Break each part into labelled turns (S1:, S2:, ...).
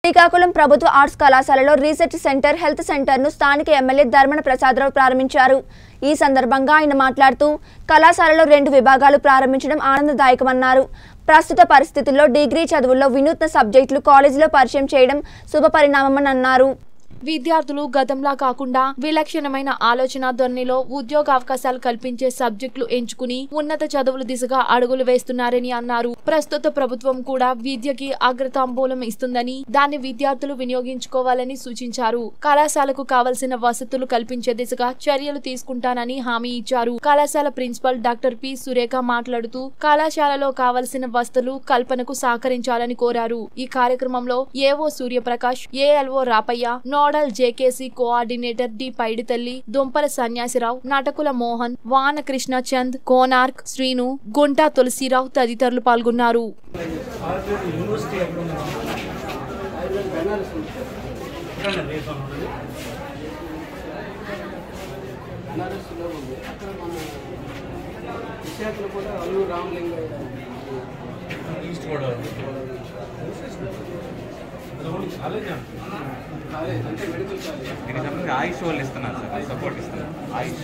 S1: శ్రీకాకుళం ప్రభుత్వ ఆర్ట్స్ కళాశాలలో research centre health సెంటర్ను స్థానిక ఎమ్మెల్యే ధర్మన ప్రసాదరావు ప్రారంభించారు ఈ సందర్భంగా ఆయన మాట్లాడుతూ కళాశాలలో రెండు విభాగాలు ప్రారంభించడం ఆనందదాయకమన్నారు ప్రస్తుత పరిస్థితుల్లో డిగ్రీ చదువుల్లో వినూత్న సబ్జెక్టులు కాలేజీలో పరిచయం చేయడం శుభపరిణామమని అన్నారు
S2: విద్యార్థులు గతంలా కాకుండా విలక్షణమైన ఆలోచన ధోరణిలో ఉద్యోగ అవకాశాలు కల్పించే సబ్జెక్టులు ఎంచుకుని ఉన్నత చదువుల దిశగా అడుగులు వేస్తున్నారని అన్నారు ప్రస్తుత ప్రభుత్వం కూడా విద్యకి అగ్రతాంబూలం ఇస్తుందని దాన్ని విద్యార్థులు వినియోగించుకోవాలని సూచించారు కళాశాలకు కావలసిన వసతులు కల్పించే దిశగా చర్యలు తీసుకుంటానని హామీ ఇచ్చారు కళాశాల ప్రిన్సిపల్ డాక్టర్ పి సురేఖ మాట్లాడుతూ కళాశాలలో కావలసిన వసతులు కల్పనకు సహకరించాలని కోరారు ఈ కార్యక్రమంలో AO Suryaprakash ALO Rapaiah nodal JKC coordinator D Paiditalli Dumpala Sanyasirao నటకుల Mohan వాన కృష్ణ చంద్ కోనార్క్ శ్రీను గుంటా తులసిరావు తదితరులు పాల్గొన్నారు
S3: యూనివర్సిటీ ఎక్కడ ఉంది ఎక్కడ రేపు ఉన్నది
S4: బనారస్లో ఉంది అక్కడ మన విశాఖలో కూడా అల్లు రామలింగయ్య
S3: ఈస్ట్ గోదావరి అది కూడా కాలేజ్
S4: కాలేజ్ అంటే మెడికల్ కాలేజ్
S5: దీనికి సంబంధించి ఆయుష్ వాళ్ళు ఇస్తున్నారు సార్ సపోర్ట్ ఇస్తున్నారు ఆయుష్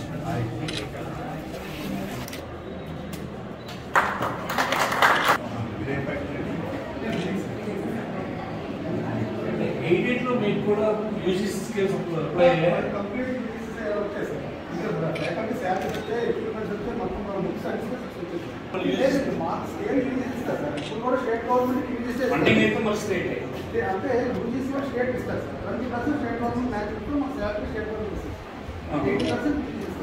S3: ఎయిడెడ్లో మీకు కూడా యూజీసీ స్కేల్స్ అప్లై అయ్యాయి
S6: కంప్లీట్ వచ్చాయి సార్ ఇంకా ఫ్యాకల్టీ శాలరీ వస్తే ఎక్విప్మెంట్స్ వస్తే మొత్తం మన బుక్స్
S3: వాళ్ళు యూజ్
S6: మార్క్స్ స్కేల్ యూజ్ ఇస్తారు సార్ ఇప్పుడు కూడా స్టేట్ గవర్నమెంట్ యూజ్ చేస్తే
S3: ఫండింగ్ అయితే మరి స్టేట్
S6: అంటే యూజీసీ కూడా స్టేట్ ఇస్తారు sir twenty percent state government match ఇస్తూ మన శాలరీ స్టేట్ గవర్నమెంట్ ఇస్తారు ఎయిటీ పర్సెంట్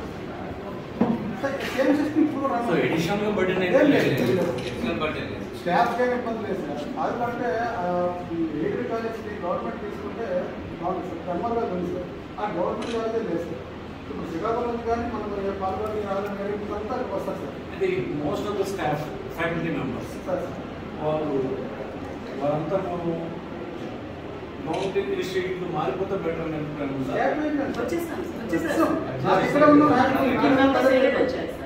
S6: సేమ్ సిస్టమ్ ఇప్పుడు కూడా
S3: సో
S6: రన్
S3: ఎడిషనల్గా బర్డెన్ అయితే
S6: ఏం లేదు,
S3: లేదు
S6: స్టాఫ్ ఏం ఇబ్బంది లేదు సార్ అదంటే ఏగ్రీ కాలేజ్కి గవర్నమెంట్ తీసుకుంటే మాకు కన్వర్గా ఉంది సార్ ఆ గవర్నమెంట్ కాలేజే లేదు సార్ ఇప్పుడు శ్రీకాకుళం కానీ మనం పాల్గొని రావాలని అంతా అక్కడికి వస్తారు సార్
S3: ఇది most of the staff faculty members
S6: sir
S3: వాళ్ళు వాళ్ళంతా మనం మౌంటైన్ స్ట్రీట్లు మారిపోతే బెటర్ అని అనుకుంటాను
S6: స్టాఫ్ ఏంటంటే
S7: వచ్చేసాం
S6: వచ్చేసాం. నాకు ఇక్కడ ఉన్న నాకు ఇక్కడ ఉన్న
S7: వచ్చేసాం